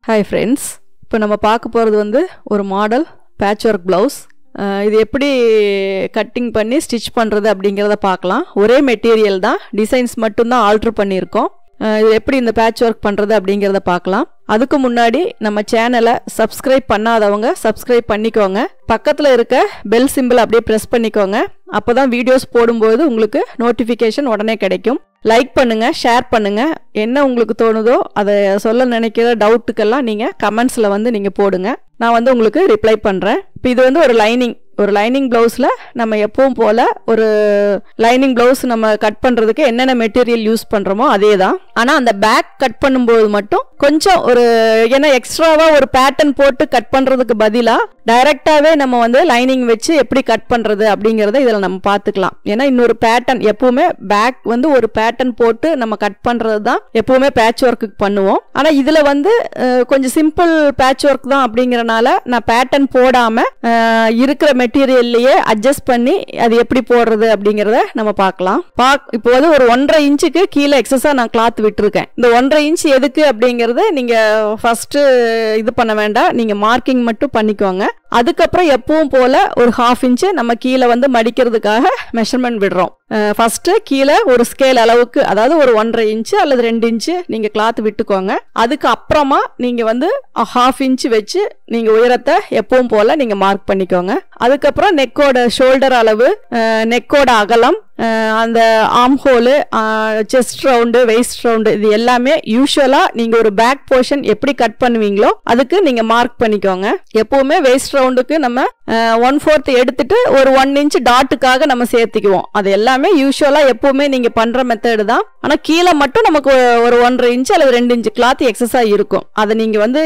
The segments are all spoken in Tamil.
ஹாய் ஃப்ரெண்ட்ஸ் இப்போ நம்ம பார்க்க போகிறது வந்து ஒரு மாடல் பேட்ச் ஒர்க் ப்ளவுஸ் இது எப்படி கட்டிங் பண்ணி ஸ்டிச் பண்ணுறது அப்படிங்கிறத பார்க்கலாம் ஒரே மெட்டீரியல் தான் டிசைன்ஸ் மட்டும்தான் ஆல்ட்ரு பண்ணியிருக்கோம் அஹ் இது எப்படி இந்த பேட்ச் ஒர்க் பண்ணுறது அப்படிங்கிறத பார்க்கலாம் அதுக்கு முன்னாடி நம்ம சேனலை சப்ஸ்கிரைப் பண்ணாதவங்க சப்ஸ்கிரைப் பண்ணிக்கோங்க பக்கத்தில் இருக்க பெல் சிம்பிள் அப்படியே ப்ரெஸ் பண்ணிக்கோங்க அப்போ தான் வீடியோஸ் போடும்போது உங்களுக்கு நோட்டிஃபிகேஷன் உடனே கிடைக்கும் லைக் பண்ணுங்க ஷேர் பண்ணுங்க என்ன உங்களுக்கு தோணுதோ அதை சொல்ல நினைக்கிற டவுட்டுக்கெல்லாம் நீங்கள் கமெண்ட்ஸில் வந்து நீங்கள் போடுங்க நான் வந்து உங்களுக்கு ரிப்ளை பண்ணுறேன் இப்போ இது வந்து ஒரு லைனிங் ஒரு லைனிங் ப்ளவுஸில் நம்ம எப்பவும் போல் ஒரு லைனிங் ப்ளவுஸ் நம்ம கட் பண்ணுறதுக்கு என்னென்ன மெட்டீரியல் யூஸ் பண்ணுறோமோ அதே தான் ஆனால் அந்த பேக் கட் பண்ணும்போது மட்டும் கொஞ்சம் ஒரு ஏன்னா எக்ஸ்ட்ராவாக ஒரு பேட்டர்ன் போட்டு கட் பண்ணுறதுக்கு பதிலாக டைரெக்டாகவே நம்ம வந்து லைனிங் வச்சு எப்படி கட் பண்ணுறது அப்படிங்கிறத இதில் நம்ம பார்த்துக்கலாம் ஏன்னா இன்னொரு பேட்டர்ன் எப்பவுமே பேக் வந்து ஒரு பேட்டர்ன் போட்டு நம்ம கட் பண்ணுறது தான் எப்பவுமே பேட்ச் ஒர்க்குக்கு பண்ணுவோம் ஆனால் இதில் வந்து அஹ், கொஞ்சம் சிம்பிள் பேட்ச் ஒர்க் தான் அப்படிங்கிறனால நான் பேட்டர்ன் போடாமல் இருக்கிற மெட்டீரியல்லையே அட்ஜஸ்ட் பண்ணி அது எப்படி போடுறது அப்படிங்கிறத நம்ம பார்க்கலாம் பாக் இப்போ வந்து ஒரு ஒன்றரை இன்ச்சுக்கு கீழே எக்ஸஸாக நான் கிளாத் விட்டுருக்கேன் இந்த ஒன்றரை இன்ச் எதுக்கு அப்படிங்கிறது நீங்கள் ஃபஸ்ட்டு இது பண்ண வேண்டாம் நீங்கள் மார்க்கிங் மட்டும் பண்ணிக்கோங்க அதுக்கப்புறம் எப்பவும் போல ஒரு ஹாஃப் இன்ச்சு நம்ம கீழே வந்து மடிக்கிறதுக்காக மெஷர்மெண்ட் விடுறோம் ஃபர்ஸ்ட் கீழே ஒரு ஸ்கேல் அளவுக்கு அதாவது ஒரு ஒன்றரை இன்ச்சு அல்லது ரெண்டு இன்ச்சு நீங்க கிளாத் விட்டுக்கோங்க அதுக்கு அப்புறமா நீங்க வந்து ஹாஃப் இன்ச் வச்சு நீங்க உயரத்தை எப்பவும் போல நீங்க மார்க் பண்ணிக்கோங்க அதுக்கப்புறம் நெக்கோட ஷோல்டர் அளவு நெக்கோட அகலம் அஹ், அந்த arm hole chest round waist round இது எல்லாமே யூஸ்வலா நீங்க ஒரு பேக் போர்ஷன் எப்படி கட் பண்ணுவீங்களோ அதுக்கு நீங்க மார்க் பண்ணிக்கோங்க எப்பவுமே வெயிஸ்ட் ரவுண்டுக்கு நம்ம ஒன் ஃபோர்த் எடுத்துட்டு ஒரு ஒன் இன்ச் டாட்டுக்காக நம்ம சேர்த்துக்குவோம் அது எல்லாமே யூஸ்வலா எப்பவுமே நீங்க பண்ற மெத்தடு தான் ஆனா கீழே மட்டும் நமக்கு ஒரு- ஒரு ஒன்றரை இன்ச் அல்லது ரெண்டு இன்ச் கிளாத் எக்ஸஸா இருக்கும் அதை நீங்க வந்து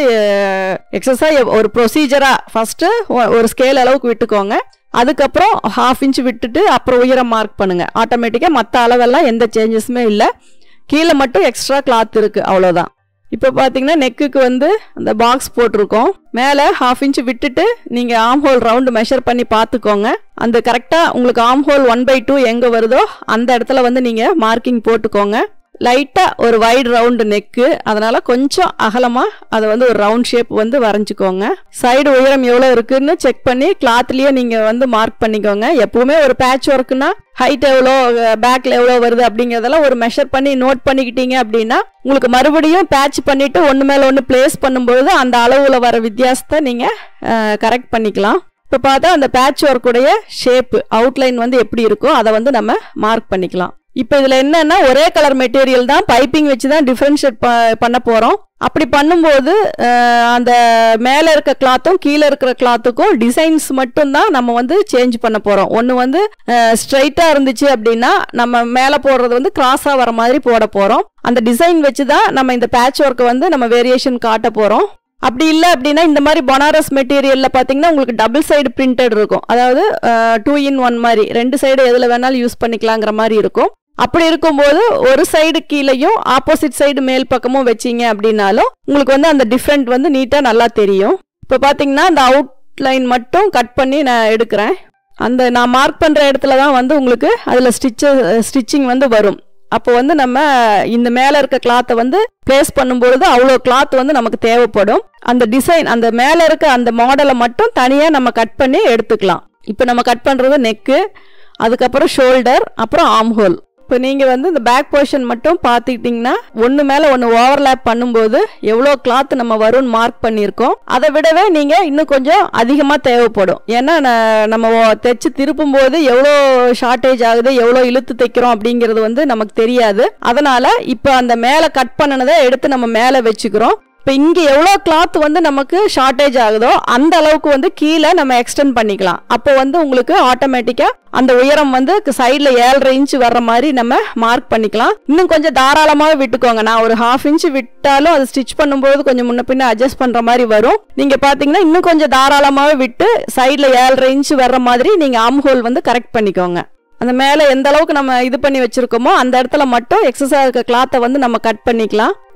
எக்ஸஸா ஒரு ப்ரொசீஜரா ஃபர்ஸ்ட் ஒரு ஸ்கேல் அளவுக்கு விட்டுக்கோங்க அதுக்கப்புறம் ஹாஃப் இன்ச் விட்டுட்டு அப்புறம் உயரம் மார்க் பண்ணுங்க ஆட்டோமேட்டிக்காக மற்ற அளவெல்லாம் எந்த சேஞ்சஸுமே இல்லை கீழே மட்டும் எக்ஸ்ட்ரா கிளாத் இருக்கு அவ்வளோதான் இப்போ பார்த்தீங்கன்னா நெக்குக்கு வந்து அந்த பாக்ஸ் போட்டிருக்கோம் மேலே ஹாஃப் இன்ச் விட்டுட்டு நீங்கள் ஆம் ஹோல் ரவுண்டு மெஷர் பண்ணி பார்த்துக்கோங்க அந்த கரெக்டாக உங்களுக்கு ஆம் ஹோல் ஒன் பை டூ எங்கே வருதோ அந்த இடத்துல வந்து நீங்கள் மார்க்கிங் போட்டுக்கோங்க லைட்டாக ஒரு வைட் ரவுண்டு நெக்கு அதனால கொஞ்சம் அகலமாக அதை வந்து ஒரு ரவுண்ட் ஷேப் வந்து வரைஞ்சிக்கோங்க சைடு உயரம் எவ்வளோ இருக்குன்னு செக் பண்ணி கிளாத்லேயே நீங்கள் வந்து மார்க் பண்ணிக்கோங்க எப்பவுமே ஒரு பேட்ச் ஒர்க்குனா ஹைட் எவ்வளோ பேக்கில் எவ்வளோ வருது அப்படிங்கிறதெல்லாம் ஒரு மெஷர் பண்ணி நோட் பண்ணிக்கிட்டீங்க அப்படின்னா உங்களுக்கு மறுபடியும் பேட்ச் பண்ணிட்டு ஒன்று மேலே ஒன்று பிளேஸ் பண்ணும்பொழுது அந்த அளவில் வர வித்தியாசத்தை நீங்கள் கரெக்ட் பண்ணிக்கலாம் இப்போ பார்த்தா அந்த பேட்ச் ஒர்க்குடைய ஷேப்பு அவுட்லைன் வந்து எப்படி இருக்கோ அதை வந்து நம்ம மார்க் பண்ணிக்கலாம் இப்போ இதில் என்னன்னா ஒரே கலர் மெட்டீரியல் தான் பைப்பிங் வச்சு தான் டிஃப்ரென்ஷியேட் பண்ண போகிறோம் அப்படி பண்ணும்போது அஹ், அந்த மேலே இருக்க கிளாத்தும் கீழே இருக்கிற கிளாத்துக்கும் டிசைன்ஸ் மட்டும்தான் நம்ம வந்து சேஞ்ச் பண்ண போகிறோம் ஒன்று வந்து ஸ்ட்ரைட்டாக இருந்துச்சு அப்படின்னா நம்ம மேலே போடுறது வந்து கிராஸாக வர மாதிரி போட போகிறோம் அந்த டிசைன் வச்சு தான் நம்ம இந்த பேட்ச் ஒர்க்கை வந்து நம்ம வேரியேஷன் காட்ட போகிறோம் அப்படி இல்லை அப்படின்னா இந்த மாதிரி பனாரஸ் மெட்டீரியலில் பார்த்தீங்கன்னா உங்களுக்கு டபுள் சைடு பிரிண்டட் இருக்கும் அதாவது டூ இன் ஒன் மாதிரி ரெண்டு சைடு எதில் வேணாலும் யூஸ் பண்ணிக்கலாங்கிற மாதிரி இருக்கும் அப்படி இருக்கும்போது ஒரு சைடு கீழேயும் ஆப்போசிட் சைடு மேல் பக்கமும் வச்சீங்க அப்படின்னாலும் உங்களுக்கு வந்து அந்த டிஃப்ரெண்ட் வந்து நீட்டாக நல்லா தெரியும் இப்போ பார்த்தீங்கன்னா அந்த அவுட்லைன் மட்டும் கட் பண்ணி நான் எடுக்கிறேன் அந்த நான் மார்க் பண்ணுற இடத்துல தான் வந்து உங்களுக்கு அதில் ஸ்டிச்சு ஸ்டிச்சிங் வந்து வரும் அப்போ வந்து நம்ம இந்த மேலே இருக்க கிளாத்தை வந்து ப்ளேஸ் பண்ணும்பொழுது அவ்வளோ கிளாத் வந்து நமக்கு தேவைப்படும் அந்த டிசைன் அந்த மேலே இருக்க அந்த மாடலை மட்டும் தனியாக நம்ம கட் பண்ணி எடுத்துக்கலாம் இப்போ நம்ம கட் பண்ணுறது நெக்கு அதுக்கப்புறம் ஷோல்டர் அப்புறம் ஆம் ஹோல் இப்போ நீங்கள் வந்து இந்த பேக் போர்ஷன் மட்டும் பார்த்துக்கிட்டிங்கன்னா ஒன்று மேலே ஒன்று ஓவர்லேப் பண்ணும்போது எவ்வளோ கிளாத் நம்ம வரும்னு மார்க் பண்ணியிருக்கோம் அதை விடவே நீங்கள் இன்னும் கொஞ்சம் அதிகமாக தேவைப்படும் ஏன்னா ந- நம்ம ஓ- தைச்சு திருப்பும் போது எவ்வளோ ஷார்ட்டேஜ் ஆகுது எவ்வளோ இழுத்து தைக்கிறோம் அப்படிங்கிறது வந்து நமக்கு தெரியாது அதனால இப்போ அந்த மேலே கட் பண்ணினதை எடுத்து நம்ம மேலே வச்சுக்கிறோம் இப்போ இங்கே எவ்வளோ கிளாத் வந்து நமக்கு ஷார்ட்டேஜ் ஆகுதோ அந்த அளவுக்கு வந்து கீழே நம்ம எக்ஸ்டெண்ட் பண்ணிக்கலாம் அப்போ வந்து உங்களுக்கு ஆட்டோமேட்டிக்காக அந்த உயரம் வந்து சைடில் ஏழரை இன்ச் வர்ற மாதிரி நம்ம மார்க் பண்ணிக்கலாம் இன்னும் கொஞ்சம் தாராளமாக விட்டுக்கோங்க நான் ஒரு ஹாஃப் இன்ச் விட்டாலும் அது ஸ்டிச் பண்ணும்போது கொஞ்சம் முன்ன பின்ன அட்ஜஸ்ட் பண்ணுற மாதிரி வரும் நீங்கள் பார்த்தீங்கன்னா இன்னும் கொஞ்சம் தாராளமாக விட்டு சைடில் ஏழரை இன்ச் வர்ற மாதிரி நீங்கள் ஆம் ஹோல் வந்து கரெக்ட் பண்ணிக்கோங்க அந்த மேலே எந்த அளவுக்கு நம்ம இது பண்ணி வச்சிருக்கோமோ அந்த இடத்துல மட்டும் எக்ஸஸாக இருக்க கிளாத்தை வந்து நம்ம கட் பண்ணிக்கலாம்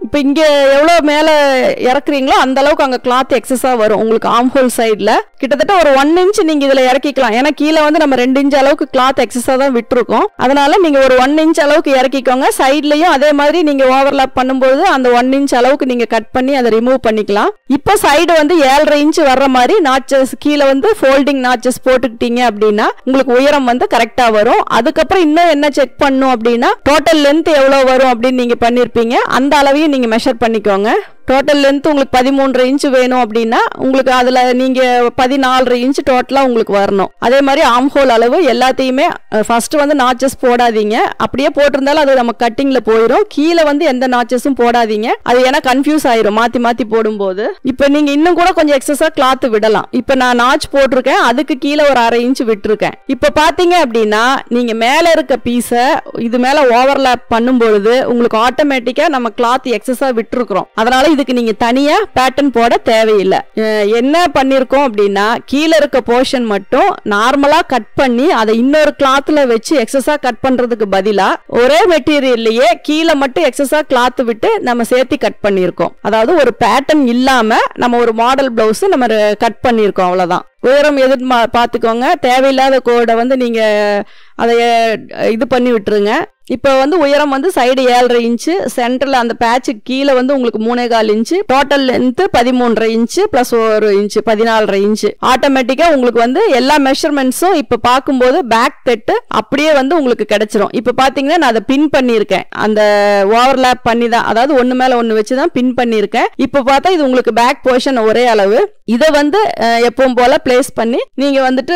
இப்போ இங்கே எவ்வளோ மேலே இறக்குறீங்களோ அந்த அளவுக்கு அங்கே கிளாத் எக்ஸஸாக வரும் உங்களுக்கு ஆம் ஹோல் சைடில் கிட்டத்தட்ட ஒரு ஒன் இன்ச் நீங்கள் இதில் இறக்கிக்கலாம் ஏன்னா கீழே வந்து நம்ம ரெண்டு இன்ச் அளவுக்கு கிளாத் எக்ஸஸாக தான் விட்டுருக்கோம் அதனால நீங்கள் ஒரு ஒன் இன்ச் அளவுக்கு இறக்கிக்கோங்க சைட்லையும் அதே மாதிரி நீங்கள் ஓவர்லாப் பண்ணும்போது அந்த ஒன் இன்ச் அளவுக்கு நீங்கள் கட் பண்ணி அதை ரிமூவ் பண்ணிக்கலாம் இப்போ சைடு வந்து ஏழரை இன்ச் வர்ற மாதிரி நாச்சஸ் கீழே வந்து ஃபோல்டிங் நாச்சஸ் போட்டுக்கிட்டீங்க அப்படின்னா உங்களுக்கு உயரம் வந்து கரெக்டாக வரும் அதுக்கப்புறம் இன்னும் என்ன செக் பண்ணும் அப்படின்னா டோட்டல் லென்த் எவ்வளோ வரும் அப்படின்னு நீங்கள் பண்ணியிருப்பீங்க அந்த அளவையும் நீங்கள் மெஷர் பண்ணிக்கோங்க டோட்டல் லென்த் உங்களுக்கு பதிமூன்றரை இன்ச் வேணும் அப்படின்னா உங்களுக்கு அதில் நீங்கள் பதினாலரை இன்ச் டோட்டலாக உங்களுக்கு வரணும் அதே மாதிரி ஆம் ஹோல் அளவு எல்லாத்தையுமே ஃபர்ஸ்ட் வந்து நாச்சஸ் போடாதீங்க அப்படியே போட்டிருந்தாலும் அது நம்ம கட்டிங்கில் போயிடும் கீழே வந்து எந்த நாச்சஸும் போடாதீங்க அது ஏன்னா கன்ஃபியூஸ் ஆயிரும் மாற்றி மாற்றி போடும்போது இப்போ நீங்கள் இன்னும் கூட கொஞ்சம் எக்ஸஸாக கிளாத் விடலாம் இப்போ நான் நாச் போட்டிருக்கேன் அதுக்கு கீழே ஒரு அரை இன்ச் விட்டுருக்கேன் இப்போ பார்த்தீங்க அப்படின்னா நீங்கள் மேலே இருக்க பீஸை இது மேலே ஓவர்லேப் பண்ணும்பொழுது உங்களுக்கு ஆட்டோமேட்டிக்காக நம்ம கிளாத் எக்ஸஸாக விட்டுருக்குறோம் அதனால இதுக்கு நீங்க தனியா பேட்டர்ன் போட தேவையில்லை அஹ் என்ன பண்ணிருக்கோம் அப்படின்னா கீழே இருக்க போர்ஷன் மட்டும் நார்மலா கட் பண்ணி அதை இன்னொரு கிளாத்ல வச்சு எக்ஸஸா கட் பண்றதுக்கு பதிலா ஒரே மெட்டீரியல்லையே கீழே மட்டும் எக்ஸஸா கிளாத் விட்டு நம்ம சேர்த்து கட் பண்ணியிருக்கோம் அதாவது ஒரு பேட்டர்ன் இல்லாம நம்ம ஒரு மாடல் பிளவுஸ் நம்ம கட் பண்ணியிருக்கோம் அவ்வளவுதான் உயரம் எதிர் பார்த்துக்கோங்க தேவையில்லாத கோடை வந்து நீங்க அதை இது பண்ணி விட்டுருங்க இப்போ வந்து உயரம் வந்து சைடு ஏழரை இன்ச்சு சென்டரில் அந்த பேட்சுக்கு கீழே வந்து உங்களுக்கு மூணே கால் இன்ச்சு டோட்டல் லென்த்து பதிமூன்றரை இன்ச்சு ப்ளஸ் ஒரு இன்ச்சு பதினாலரை இன்ச்சு ஆட்டோமேட்டிக்காக உங்களுக்கு வந்து எல்லா மெஷர்மெண்ட்ஸும் இப்போ பார்க்கும்போது பேக் தெட்டு அப்படியே வந்து உங்களுக்கு கிடைச்சிரும் இப்போ பார்த்தீங்கன்னா நான் அதை பின் பண்ணியிருக்கேன் அந்த ஓவர்லேப் பண்ணி தான் அதாவது ஒன்று மேலே ஒன்று வச்சு தான் பின் பண்ணியிருக்கேன் இப்போ பார்த்தா இது உங்களுக்கு பேக் போர்ஷன் ஒரே அளவு இதை வந்து அஹ், எப்பவும் போல பிளேஸ் பண்ணி நீங்கள் வந்துட்டு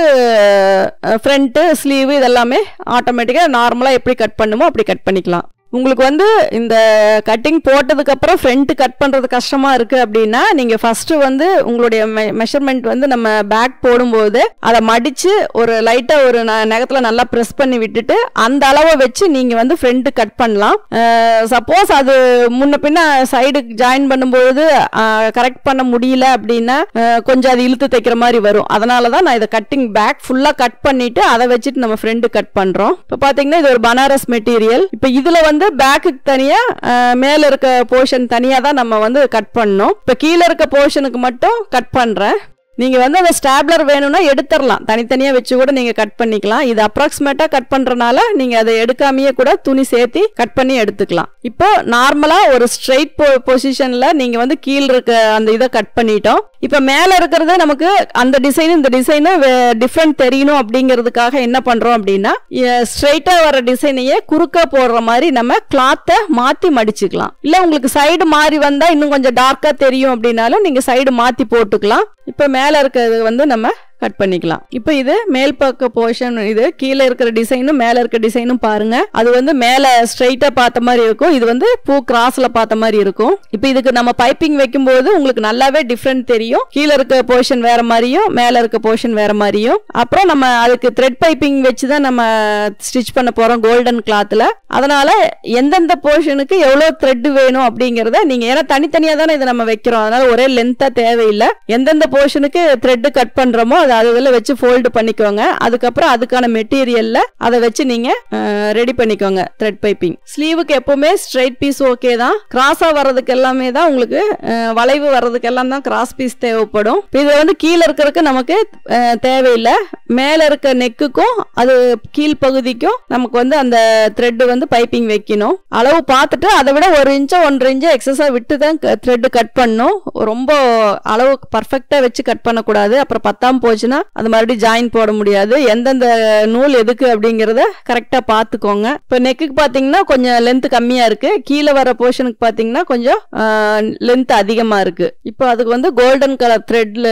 ஃப்ரண்ட்டு ஸ்லீவ் இதெல்லாமே ஆட்டோமேட்டிக்காக நார்மலாக எப்படி கட் பண்ணுமோ அப்படி கட் பண்ணிக்கலாம் உங்களுக்கு வந்து இந்த கட்டிங் போட்டதுக்கு அப்புறம் ஃப்ரண்ட் கட் பண்றது கஷ்டமா இருக்கு அப்படின்னா நீங்க ஃபர்ஸ்ட் வந்து உங்களுடைய மெஷர்மெண்ட் வந்து நம்ம பேக் போடும்போது அதை மடிச்சு ஒரு லைட்டா ஒரு ந- நகத்துல நல்லா பிரஸ் பண்ணி விட்டுட்டு அந்த அளவை வச்சு நீங்க வந்து ஃப்ரண்ட் கட் பண்ணலாம் சப்போஸ் அது முன்ன பின்ன சைடு ஜாயின் பண்ணும்போது கரெக்ட் பண்ண முடியல அப்படின்னா அஹ், கொஞ்சம் அது இழுத்து தைக்கிற மாதிரி வரும் அதனால தான் நான் இதை கட்டிங் பேக் ஃபுல்லா கட் பண்ணிட்டு அதை வச்சுட்டு நம்ம ஃப்ரண்ட் கட் பண்றோம் இப்போ பாத்தீங்கன்னா இது ஒரு பனாரஸ் மெட்டீரியல் இப்போ இதுல வந்து பேக்குக்கு தனியா அஹ், மேல இருக்க போர்ஷன் தனியா தான் நம்ம வந்து கட் பண்ணணும் இப்போ கீழே இருக்க போர்ஷனுக்கு மட்டும் கட் பண்றேன் நீங்க வந்து அந்த ஸ்டாப்லர் வேணும்னா எடுத்துடலாம் தனித்தனியா வச்சு கூட நீங்க கட் பண்ணிக்கலாம் இது அப்ராக்சிமேட்டா கட் பண்றனால நீங்க அதை எடுக்காமயே கூட துணி சேர்த்து கட் பண்ணி எடுத்துக்கலாம் இப்போ நார்மலா ஒரு ஸ்ட்ரைட் பொசிஷன்ல நீங்க வந்து கீழ் இருக்க அந்த இதை கட் பண்ணிட்டோம் இப்போ மேல இருக்கிறது நமக்கு அந்த டிசைன் இந்த டிசைனு டிஃப்ரெண்ட் தெரியணும் அப்படிங்கிறதுக்காக என்ன பண்றோம் அப்படின்னா ஸ்ட்ரைட்டா வர டிசைனையே குறுக்க போடுற மாதிரி நம்ம கிளாத்தை மாத்தி மடிச்சுக்கலாம் இல்ல உங்களுக்கு சைடு மாறி வந்தா இன்னும் கொஞ்சம் டார்க்கா தெரியும் அப்படின்னாலும் நீங்க சைடு மாத்தி போட்டுக்கலாம் இப்போ மேல இருக்கிறது வந்து நம்ம கட் பண்ணிக்கலாம் இப்போ இது மேல் பக்க போர்ஷன் இது கீழே இருக்கிற டிசைனும் மேல இருக்க டிசைனும் பாருங்க அது வந்து மேல ஸ்ட்ரைட்டா பார்த்த மாதிரி இருக்கும் இது வந்து பூ கிராஸ்ல பார்த்த மாதிரி இருக்கும் இப்போ இதுக்கு நம்ம பைப்பிங் வைக்கும்போது உங்களுக்கு நல்லாவே டிஃப்ரெண்ட் தெரியும் கீழே இருக்க போர்ஷன் வேற மாதிரியும் மேல இருக்க போர்ஷன் வேற மாதிரியும் அப்புறம் நம்ம அதுக்கு த்ரெட் பைப்பிங் வச்சு தான் நம்ம ஸ்டிச் பண்ண போறோம் கோல்டன் கிளாத்ல அதனால எந்தெந்த போர்ஷனுக்கு எவ்வளவு த்ரெட் வேணும் அப்படிங்கறத நீங்க ஏன்னா தனித்தனியா தானே இதை நம்ம வைக்கிறோம் அதனால ஒரே லென்த்தா தேவையில்லை எந்தெந்த போர்ஷனுக்கு த்ரெட் கட் பண்றோமோ அதை அதில் வச்சு ஃபோல்டு பண்ணிக்கோங்க அதுக்கப்புறம் அதுக்கான மெட்டீரியல்ல அதை வச்சு நீங்க ரெடி பண்ணிக்கோங்க த்ரெட் பைப்பிங் ஸ்லீவுக்கு எப்பவுமே ஸ்ட்ரைட் பீஸ் ஓகே தான் கிராஸா வர்றதுக்கு எல்லாமே தான் உங்களுக்கு அஹ், வளைவு வர்றதுக்கு எல்லாம் தான் கிராஸ் பீஸ் தேவைப்படும் இப்ப இது வந்து கீழே இருக்கிறதுக்கு நமக்கு அஹ், தேவையில்லை மேல இருக்க நெக்குக்கும் அது கீழ் பகுதிக்கும் நமக்கு வந்து அந்த த்ரெட் வந்து பைப்பிங் வைக்கணும் அளவு பார்த்துட்டு அதை விட ஒரு இன்ச்சோ ஒன்றரை இன்ச்சோ எக்ஸஸா விட்டு தான் த்ரெட் கட் பண்ணணும் ரொம்ப அளவு பர்ஃபெக்டா வச்சு கட் பண்ணக்கூடாது அப்புறம் பத்தாம போச்சுன்னா அது மறுபடியும் ஜாயின் போட முடியாது எந்தெந்த நூல் எதுக்கு அப்படிங்கறத கரெக்டா பார்த்துக்கோங்க இப்போ நெக்குக்கு பாத்தீங்கன்னா கொஞ்சம் லென்த் கம்மியா இருக்கு கீழே வர போர்ஷனுக்கு பாத்தீங்கன்னா கொஞ்சம் லென்த் அதிகமா இருக்கு இப்போ அதுக்கு வந்து கோல்டன் கலர் த்ரெட்ல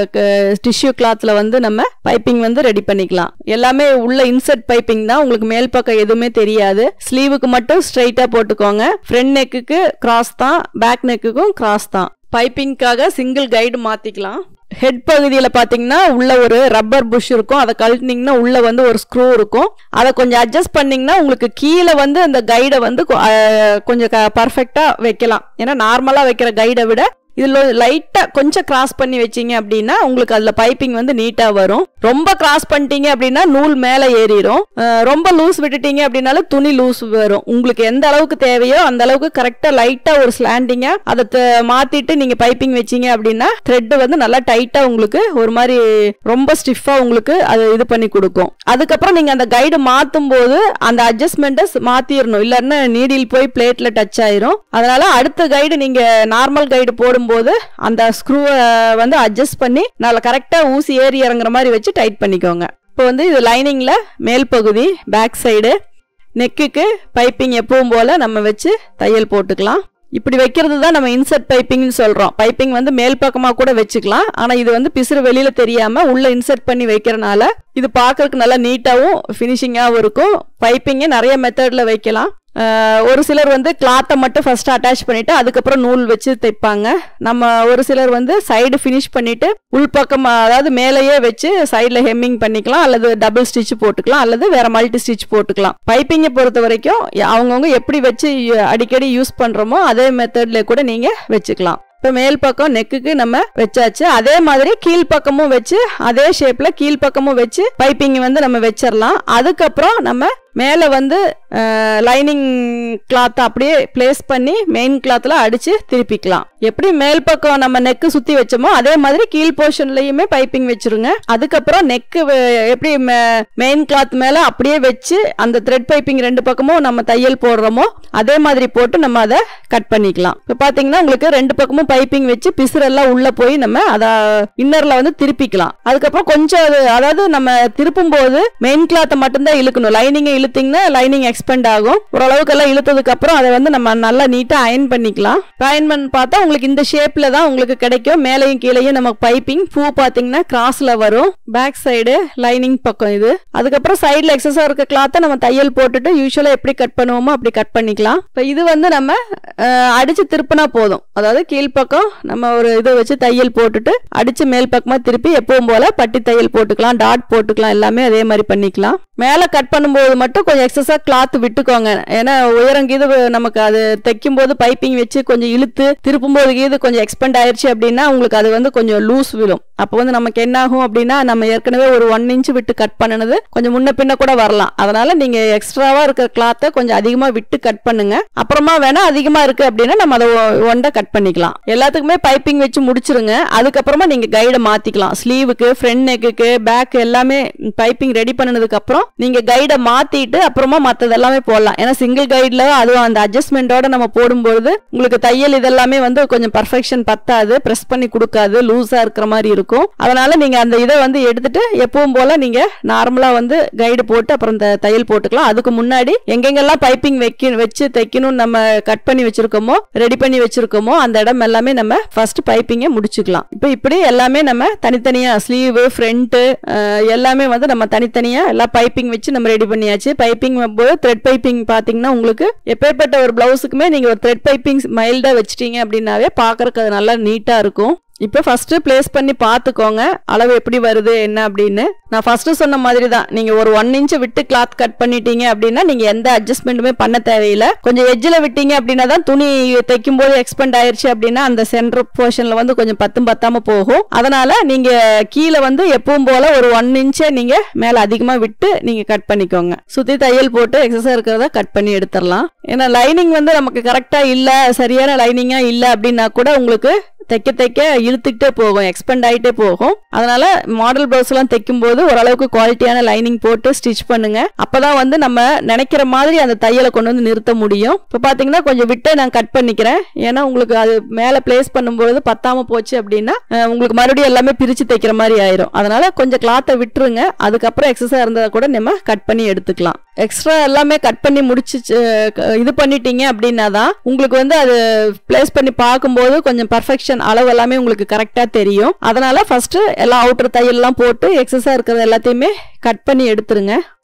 டிஷ்யூ கிளாத்ல வந்து நம்ம பைப்பிங் வந்து ரெடி பண்ணிக்கலாம் எல்லாமே உள்ள இன்சர்ட் பைப்பிங் தான் உங்களுக்கு மேல் பக்கம் எதுவுமே தெரியாது ஸ்லீவுக்கு மட்டும் ஸ்ட்ரைட்டா போட்டுக்கோங்க ஃப்ரண்ட் நெக்குக்கு கிராஸ் தான் பேக் நெக்குக்கும் கிராஸ் தான் பைப்பிங்காக சிங்கிள் கைடு மாத்திக்கலாம் ஹெட் பகுதியில் பார்த்தீங்கன்னா உள்ள ஒரு ரப்பர் புஷ் இருக்கும் அதை கழட்டினீங்கன்னா உள்ள வந்து ஒரு ஸ்க்ரூ இருக்கும் அதை கொஞ்சம் அட்ஜஸ்ட் பண்ணீங்கன்னா உங்களுக்கு கீழே வந்து அந்த கைடை வந்து கொ- அஹ் கொஞ்சம் பர்ஃபெக்டாக வைக்கலாம் ஏன்னா நார்மலாக வைக்கிற கைடை விட இதில் லைட்டாக கொஞ்சம் கிராஸ் பண்ணி வச்சீங்க அப்படின்னா உங்களுக்கு அதில் பைப்பிங் வந்து நீட்டாக வரும் ரொம்ப கிராஸ் பண்ணிட்டீங்க அப்படின்னா நூல் மேலே ஏறிடும் அஹ் ரொம்ப லூஸ் விட்டுட்டீங்க அப்படின்னாலும் துணி லூஸ் வரும் உங்களுக்கு எந்த அளவுக்கு தேவையோ அந்த அளவுக்கு கரெக்டாக லைட்டாக ஒரு ஸ்லாண்டிங்காக அதை த- மாத்திட்டு நீங்கள் பைப்பிங் வச்சீங்க அப்படின்னா த்ரெட் வந்து நல்லா டைட்டாக உங்களுக்கு ஒரு மாதிரி ரொம்ப ஸ்டிஃபாக உங்களுக்கு அது இது பண்ணி கொடுக்கும் அதுக்கப்புறம் நீங்கள் அந்த கைடு மாற்றும் போது அந்த அட்ஜஸ்ட்மெண்ட்டை மாற்றிடணும் இல்லைன்னா நீடில் போய் பிளேட்டில் டச் ஆயிரும் அதனால அடுத்த கைடு நீங்கள் நார்மல் கைடு போடும்போது அந்த ஸ்க்ரூவை வந்து அட்ஜஸ்ட் பண்ணி நல்லா கரெக்டாக ஊசி ஏறி இறங்குற மாதிரி வச்சு டைட் பண்ணிக்கோங்க இப்போ வந்து இது லைனிங்கில் மேல் பகுதி பேக் சைடு நெக்குக்கு பைப்பிங் எப்பவும் போல் நம்ம வச்சு தையல் போட்டுக்கலாம் இப்படி வைக்கிறது தான் நம்ம இன்சர்ட் பைப்பிங்னு சொல்கிறோம் பைப்பிங் வந்து மேல் பக்கமாக கூட வச்சுக்கலாம் ஆனால் இது வந்து பிசுறு வெளியில் தெரியாமல் உள்ளே இன்சர்ட் பண்ணி வைக்கிறனால இது பார்க்கறதுக்கு நல்லா நீட்டாகவும் ஃபினிஷிங்காகவும் இருக்கும் பைப்பிங்கை நிறைய மெத்தடில் வைக்கலாம் அஹ் ஒரு சிலர் வந்து கிளாத்தை மட்டும் ஃபர்ஸ்ட் அட்டாச் பண்ணிட்டு அதுக்கப்புறம் நூல் வச்சு தைப்பாங்க நம்ம ஒரு சிலர் வந்து சைடு ஃபினிஷ் பண்ணிட்டு உள்பக்கம் அதாவது மேலேயே வச்சு சைடில் ஹெம்மிங் பண்ணிக்கலாம் அல்லது டபுள் ஸ்டிச் போட்டுக்கலாம் அல்லது வேற மல்டி ஸ்டிச் போட்டுக்கலாம் பைப்பிங்கை பொறுத்த வரைக்கும் அவங்கவுங்க எப்படி வச்சு அடிக்கடி யூஸ் பண்றோமோ அதே மெத்தட்ல கூட நீங்க வச்சுக்கலாம் இப்போ மேல் பக்கம் நெக்குக்கு நம்ம வச்சாச்சு அதே மாதிரி கீழ்ப்பக்கமும் வச்சு அதே ஷேப்ல கீழ்ப்பக்கமும் வச்சு பைப்பிங் வந்து நம்ம வச்சிடலாம் அதுக்கப்புறம் நம்ம மேலே வந்து லைனிங் கிளாத்தை அப்படியே பிளேஸ் பண்ணி மெயின் கிளாத்தில் அடித்து திருப்பிக்கலாம் எப்படி மேல் பக்கம் நம்ம நெக்கு சுற்றி வச்சோமோ அதே மாதிரி கீழ் போர்ஷன்லையுமே பைப்பிங் வச்சிருங்க அதுக்கப்புறம் நெக்கு எப்படி மெயின் கிளாத் மேலே அப்படியே வச்சு அந்த த்ரெட் பைப்பிங் ரெண்டு பக்கமும் நம்ம தையல் போடுறோமோ அதே மாதிரி போட்டு நம்ம அதை கட் பண்ணிக்கலாம் இப்போ பார்த்தீங்கன்னா உங்களுக்கு ரெண்டு பக்கமும் பைப்பிங் வச்சு பிசுரெல்லாம் உள்ளே போய் நம்ம அதை இன்னரில் வந்து திருப்பிக்கலாம் அதுக்கப்புறம் கொஞ்சம் அது அதாவது நம்ம திருப்பும் போது மெயின் கிளாத்தை மட்டும்தான் இழுக்கணும் லைனிங்கை இழுத்தீங்கன்னா லைனிங் எக்ஸ்பெண்ட் ஆகும் ஓரளவுக்கு எல்லாம் இழுத்ததுக்கு அப்புறம் அதை வந்து நம்ம நல்லா நீட்டா அயன் பண்ணிக்கலாம் அயன் பண்ணி பார்த்தா உங்களுக்கு இந்த ஷேப்ல தான் உங்களுக்கு கிடைக்கும் மேலையும் கீழையும் நம்ம பைப்பிங் பூ பாத்தீங்கன்னா கிராஸ்ல வரும் பேக் சைடு லைனிங் பக்கம் இது அதுக்கப்புறம் சைடுல எக்ஸஸா இருக்க கிளாத்தை நம்ம தையல் போட்டுட்டு யூஸ்வலா எப்படி கட் பண்ணுவோமோ அப்படி கட் பண்ணிக்கலாம் இப்போ இது வந்து நம்ம அஹ், அடிச்சு திருப்பினா போதும் அதாவது கீழ்ப்பக்கம் நம்ம ஒரு இது வச்சு தையல் போட்டுட்டு அடிச்சு மேல் பக்கமா திருப்பி எப்பவும் போல பட்டி தையல் போட்டுக்கலாம் டாட் போட்டுக்கலாம் எல்லாமே அதே மாதிரி பண்ணிக்கலாம் மேலே கட் பண்ணும்போது மட்டும் கொஞ்சம் எக்ஸஸா கிளாத் விட்டுக்கோங்க ஏன்னா உயரம் கீது நமக்கு அது தைக்கும் போது பைப்பிங் வச்சு கொஞ்சம் இழுத்து திருப்பும் போது கீது கொஞ்சம் எக்ஸ்பெண்ட் ஆயிருச்சு அப்படின்னா உங்களுக்கு அது வந்து கொஞ்சம் லூஸ் விழும் அப்போ வந்து நமக்கு என்ன ஆகும் அப்படின்னா நம்ம ஏற்கனவே ஒரு ஒன் இன்ச் விட்டு கட் பண்ணினது கொஞ்சம் முன்ன பின்ன கூட வரலாம் அதனால நீங்க எக்ஸ்ட்ராவா இருக்கிற கிளாத்தை கொஞ்சம் அதிகமா விட்டு கட் பண்ணுங்க அப்புறமா வேணா அதிகமா இருக்கு அப்படின்னா நம்ம அதை ஒண்டை கட் பண்ணிக்கலாம் எல்லாத்துக்குமே பைப்பிங் வச்சு முடிச்சிருங்க அதுக்கப்புறமா நீங்க கைடை மாத்திக்கலாம் ஸ்லீவுக்கு ஃப்ரண்ட் நெக்குக்கு பேக் எல்லாமே பைப்பிங் ரெடி பண்ணதுக்கு அப்புறம் நீங்க கைடை மாத்திட்டு அப்புறமா மத்தது எல்லாமே போடலாம் ஏன்னா சிங்கிள் கைட்ல அதுவும் அந்த அட்ஜஸ்ட்மெண்டோட நம்ம போடும்பொழுது உங்களுக்கு தையல் இதெல்லாமே வந்து கொஞ்சம் பர்ஃபெக்ஷன் பத்தாது பிரஸ் பண்ணி கொடுக்காது லூஸா இருக்கிற மாதிரி இருக்கும் அதனால நீங்க அந்த இதை வந்து எடுத்துட்டு எப்பவும் போல நீங்க நார்மலா வந்து கைடு போட்டு அப்புறம் இந்த தையல் போட்டுக்கலாம் அதுக்கு முன்னாடி எங்கெங்கெல்லாம் பைப்பிங் வைக்க வச்சு தைக்கணும்னு நம்ம கட் பண்ணி வச்சிருக்கோமோ ரெடி பண்ணி வச்சிருக்கோமோ அந்த இடம் எல்லாமே நம்ம ஃபர்ஸ்ட் பைப்பிங்கை முடிச்சுக்கலாம் இப்போ இப்படி எல்லாமே நம்ம தனித்தனியா ஸ்லீவ் ஃப்ரண்ட் எல்லாமே வந்து நம்ம தனித்தனியா எல்லா பைப்பிங் வச்சு நம்ம ரெடி பண்ணியாச்சு பைப்பிங் போது த்ரெட் பைப்பிங் பாத்தீங்கன்னா உங்களுக்கு எப்பேற்பட்ட ஒரு பிளவுஸுக்குமே நீங்க ஒரு த்ரெட் பைப்பிங் மைல்டா வச்சிட்டீங்க அப்படின்னாவே பாக்குறதுக்கு அது நல்லா நீட்டா இருக்கும் இப்போ ஃபர்ஸ்ட் பிளேஸ் பண்ணி பார்த்துக்கோங்க அளவு எப்படி வருது என்ன அப்படின்னு நான் ஃபர்ஸ்ட் சொன்ன மாதிரி தான் நீங்க ஒரு ஒன் இன்ச் விட்டு கிளாத் கட் பண்ணிட்டீங்க அப்படின்னா நீங்க எந்த அட்ஜஸ்ட்மெண்ட்டுமே பண்ண தேவையில்லை கொஞ்சம் எட்ஜில் விட்டீங்க அப்படின்னா தான் துணி தைக்கும் போது எக்ஸ்பெண்ட் ஆயிருச்சு அப்படின்னா அந்த சென்டர் போர்ஷன்ல வந்து கொஞ்சம் பத்தும் பத்தாம போகும் அதனால நீங்க கீழே வந்து எப்பவும் போல ஒரு ஒன் இன்ச்சை நீங்க மேல அதிகமா விட்டு நீங்க கட் பண்ணிக்கோங்க சுத்தி தையல் போட்டு எக்ஸசைஸ் இருக்கிறத கட் பண்ணி எடுத்துடலாம் ஏன்னா லைனிங் வந்து நமக்கு கரெக்டா இல்ல சரியான லைனிங்கா இல்ல அப்படின்னா கூட உங்களுக்கு தைக்க தைக்க இழுத்துக்கிட்டே போகும் எக்ஸ்பெண்ட் ஆகிட்டே போகும் அதனால மாடல் ப்ளவுஸ் எல்லாம் தைக்கும் போது ஓரளவுக்கு குவாலிட்டியான லைனிங் போட்டு ஸ்டிச் பண்ணுங்க அப்பதான் வந்து நம்ம நினைக்கிற மாதிரி அந்த தையலை கொண்டு வந்து நிறுத்த முடியும் இப்போ பாத்தீங்கன்னா கொஞ்சம் விட்டு நான் கட் பண்ணிக்கிறேன் ஏன்னா உங்களுக்கு அது மேலே பிளேஸ் பண்ணும்போது பத்தாம போச்சு அப்படின்னா அஹ், உங்களுக்கு மறுபடியும் எல்லாமே பிரிச்சு தைக்கிற மாதிரி ஆயிரும் அதனால கொஞ்சம் கிளாத்தை விட்டுருங்க அதுக்கப்புறம் எக்ஸசைஸ் இருந்ததை கூட நம்ம கட் பண்ணி எடுத்துக்கலாம் எக்ஸ்ட்ரா எல்லாமே கட் பண்ணி முடிச்சு க- இது பண்ணிட்டீங்க அப்படின்னா தான் உங்களுக்கு வந்து அது பிளேஸ் பண்ணி பார்க்கும்போது கொஞ்சம் பர்ஃபெக்ஷன் அளவு எல்லாமே உங்களுக்கு கரெக்டாக தெரியும் அதனால ஃபர்ஸ்ட் எல்லாம் அவுட்டர் தையல்லாம் போட்டு எக்ஸஸாக இருக்கிறது எல்லாத்தையுமே கட் பண்ணி எடுத்துருங்க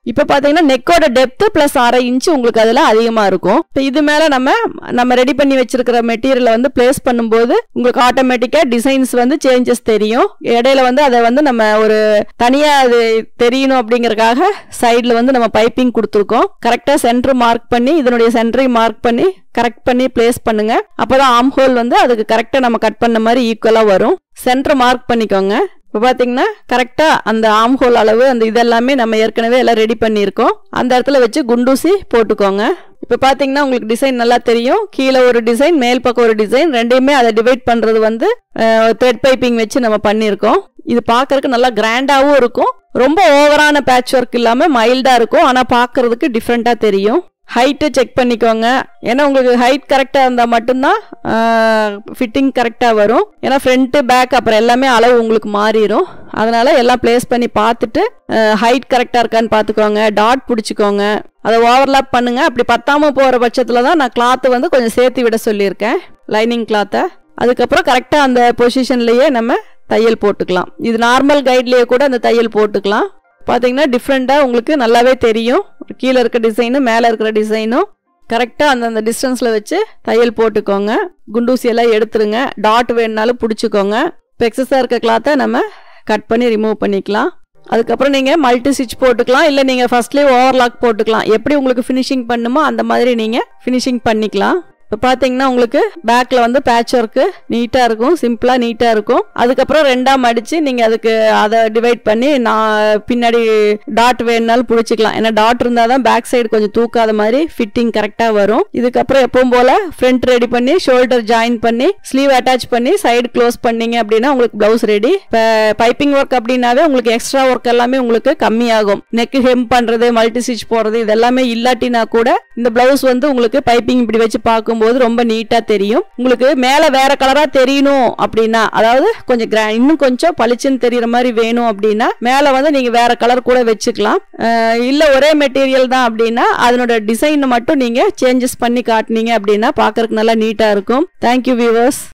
இப்போ பார்த்தீங்கன்னா நெக்கோட டெப்த் ப்ளஸ் அரை இன்ச் உங்களுக்கு அதில் அதிகமாக இருக்கும் இப்போ இது மேலே நம்ம நம்ம ரெடி பண்ணி வச்சிருக்கிற மெட்டீரியலை வந்து பிளேஸ் பண்ணும்போது உங்களுக்கு ஆட்டோமேட்டிக்காக டிசைன்ஸ் வந்து சேஞ்சஸ் தெரியும் இடையில வந்து அதை வந்து நம்ம ஒரு தனியாக அது தெரியணும் அப்படிங்கறக்காக சைடில் வந்து நம்ம பைப்பிங் கொடுத்துருக்கோம் கரெக்டாக சென்டர் மார்க் பண்ணி இதனுடைய சென்டரை மார்க் பண்ணி கரெக்ட் பண்ணி பிளேஸ் பண்ணுங்க அப்போதான் ஆம் ஹோல் வந்து அதுக்கு கரெக்டாக நம்ம கட் பண்ண மாதிரி ஈக்குவலாக வரும் சென்டர் மார்க் பண்ணிக்கோங்க இப்போ பார்த்தீங்கன்னா கரெக்டாக அந்த ஆம் ஹோல் அளவு அந்த இதெல்லாமே நம்ம ஏற்கனவே எல்லாம் ரெடி பண்ணியிருக்கோம் அந்த இடத்துல வச்சு குண்டூசி போட்டுக்கோங்க இப்போ பார்த்தீங்கன்னா உங்களுக்கு டிசைன் நல்லா தெரியும் கீழே ஒரு டிசைன் மேல் பக்கம் ஒரு டிசைன் ரெண்டையுமே அதை டிவைட் பண்ணுறது வந்து த்ரெட் பைப்பிங் வச்சு நம்ம பண்ணியிருக்கோம் இது பார்க்கறதுக்கு நல்லா கிராண்டாகவும் இருக்கும் ரொம்ப ஓவரான பேட்ச் ஒர்க் இல்லாமல் மைல்டாக இருக்கும் ஆனால் பார்க்கறதுக்கு டிஃப்ரெண்ட்டாக தெரியும் ஹைட்டு செக் பண்ணிக்கோங்க ஏன்னா உங்களுக்கு ஹைட் கரெக்டாக இருந்தால் மட்டும்தான் ஃபிட்டிங் கரெக்டாக வரும் ஏன்னா ஃப்ரண்ட்டு பேக் அப்புறம் எல்லாமே அளவு உங்களுக்கு மாறிடும் அதனால எல்லாம் ப்ளேஸ் பண்ணி பார்த்துட்டு ஹைட் கரெக்டாக இருக்கான்னு பார்த்துக்கோங்க டாட் பிடிச்சிக்கோங்க அதை ஓவர்லாப் பண்ணுங்க அப்படி பத்தாம போகிற பட்சத்தில் தான் நான் கிளாத்து வந்து கொஞ்சம் சேர்த்து விட சொல்லியிருக்கேன் லைனிங் கிளாத்தை அதுக்கப்புறம் கரெக்டாக அந்த பொசிஷன்லேயே நம்ம தையல் போட்டுக்கலாம் இது நார்மல் கைட்லேயே கூட அந்த தையல் போட்டுக்கலாம் பார்த்தீங்கன்னா டிஃப்ரெண்ட்டாக உங்களுக்கு நல்லாவே தெரியும் கீழே இருக்க டிசைனும் மேலே இருக்கிற டிசைனும் கரெக்டாக அந்தந்த டிஸ்டன்ஸில் வச்சு தையல் போட்டுக்கோங்க குண்டூசி எல்லாம் எடுத்துருங்க டாட் வேணுனாலும் பிடிச்சிக்கோங்க இப்போ எக்ஸஸாக இருக்க கிளாத்தை நம்ம கட் பண்ணி ரிமூவ் பண்ணிக்கலாம் அதுக்கப்புறம் நீங்கள் மல்டி ஸ்டிச் போட்டுக்கலாம் இல்லை நீங்கள் ஃபர்ஸ்ட்லேயே ஓவர்லாக் போட்டுக்கலாம் எப்படி உங்களுக்கு ஃபினிஷிங் பண்ணுமோ அந்த மாதிரி நீங்கள் ஃபினிஷிங் பண்ணிக்கலாம் இப்போ பார்த்தீங்கன்னா உங்களுக்கு பேக்கில் வந்து பேட்ச் ஒர்க்கு நீட்டாக இருக்கும் சிம்பிளாக நீட்டாக இருக்கும் அதுக்கப்புறம் ரெண்டாக மடித்து நீங்கள் அதுக்கு அதை டிவைட் பண்ணி நான் பின்னாடி டாட் வேணுனாலும் பிடிச்சிக்கலாம் ஏன்னா டாட் இருந்தால் தான் பேக் சைடு கொஞ்சம் தூக்காத மாதிரி ஃபிட்டிங் கரெக்டாக வரும் இதுக்கப்புறம் எப்பவும் போல் ஃப்ரண்ட் ரெடி பண்ணி ஷோல்டர் ஜாயின் பண்ணி ஸ்லீவ் அட்டாச் பண்ணி சைடு க்ளோஸ் பண்ணீங்க அப்படின்னா உங்களுக்கு ப்ளவுஸ் ரெடி இப்போ பைப்பிங் ஒர்க் அப்படின்னாவே உங்களுக்கு எக்ஸ்ட்ரா ஒர்க் எல்லாமே உங்களுக்கு கம்மியாகும் நெக் ஹெம் பண்ணுறது மல்டி ஸ்டிச் போடுறது இது எல்லாமே இல்லாட்டினா கூட இந்த ப்ளவுஸ் வந்து உங்களுக்கு பைப்பிங் இப்படி வச்சு பார்க்கும்போது ரொம்ப நீட்டாக தெரியும் உங்களுக்கு மேலே வேற கலராக தெரியணும் அப்படின்னா அதாவது கொஞ்சம் கிரா இன்னும் கொஞ்சம் பளிச்சுன்னு தெரியுற மாதிரி வேணும் அப்படின்னா மேலே வந்து நீங்கள் வேற கலர் கூட வச்சுக்கலாம் இல்லை ஒரே மெட்டீரியல் தான் அப்படின்னா அதனோட டிசைனை மட்டும் நீங்கள் சேஞ்சஸ் பண்ணி காட்டினீங்க அப்படின்னா பார்க்கறதுக்கு நல்லா நீட்டாக இருக்கும் தேங்க்யூ வியூவர்ஸ்